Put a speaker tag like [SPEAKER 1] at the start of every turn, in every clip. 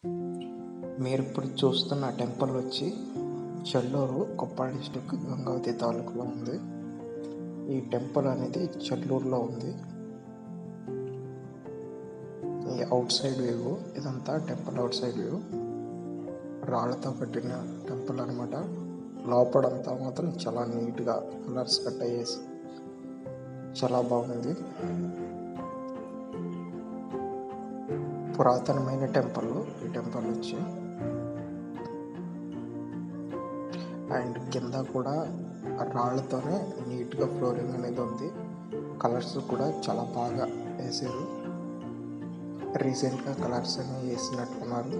[SPEAKER 1] మీరు ఇప్పుడు చూస్తున్న టెంపుల్ వచ్చి చెల్లూరు కొప్పాడ డిస్టిక్ గంగావతి తాలూకులో ఉంది ఈ టెంపుల్ అనేది చెల్లూరులో ఉంది ఈ అవుట్ సైడ్ వ్యూ ఇదంతా టెంపుల్ అవుట్ సైడ్ వ్యూ రాళ్ళతో కట్టిన టెంపుల్ అనమాట లోపడంతా మాత్రం చాలా నీట్గా కలర్స్ కట్ అయ్యేసి చాలా బాగుంది పురాతనమైన టెంపుల్ ఈ టెంపుల్ వచ్చి అండ్ కింద కూడా రాళ్ళతోనే నీట్గా ఫ్లోరింగ్ అనేది ఉంది కలర్స్ కూడా చాలా బాగా వేసారు రీసెంట్గా కలర్స్ అనేవి వేసినట్టున్నారు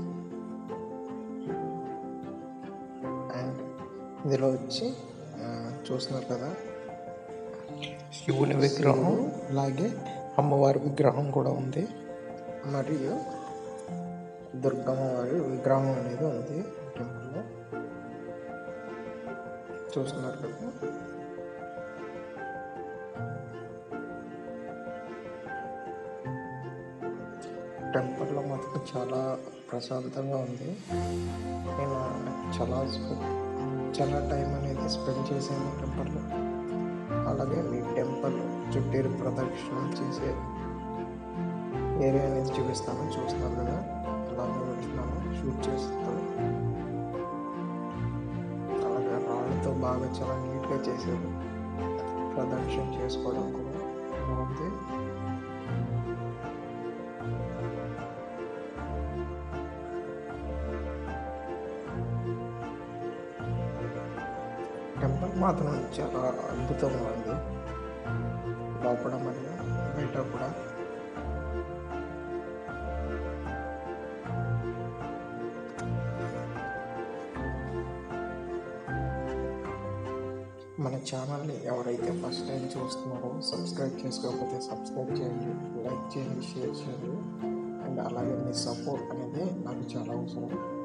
[SPEAKER 1] అండ్ ఇందులో వచ్చి ఆ, చూస్తున్నారు కదా శివుని విగ్రహం అలాగే అమ్మవారి విగ్రహం కూడా ఉంది మరియు దుర్గమ్మ వారి విగ్రహం అనేది ఉంది టెంపుల్లో చూస్తున్నారు కదా టెంపుల్లో మాత్రం చాలా ప్రశాంతంగా ఉంది నేను చాలా స్పె- చాలా టైం అనేది స్పెండ్ చేశాను టెంపుల్లో అలాగే మీ టెంపుల్ చుట్టూరు ప్రదక్షిణం చేసే ఏరియా అనేది చూపిస్తాను చూస్తాను కదా అలాగే వెళ్తున్నాను షూట్ చేస్తాను అలాగే రాళ్ళతో బాగా చాలా నీట్గా చేశారు ప్రదక్షిణ చేసుకోవడం కూడా బాగుంది టెంపుల్ మాత్రం చాలా అద్భుతంగా ఉంది లోపల మరియు బయట కూడా మన ఛానల్ని ఎవరైతే ఫస్ట్ టైం చూస్తున్నారో సబ్స్క్రైబ్ చేసుకోకపోతే సబ్స్క్రైబ్ చేయండి లైక్ చేయండి షేర్ చేయండి అండ్ అలాగే మీ సపోర్ట్ అనేది నాకు చాలా అవసరం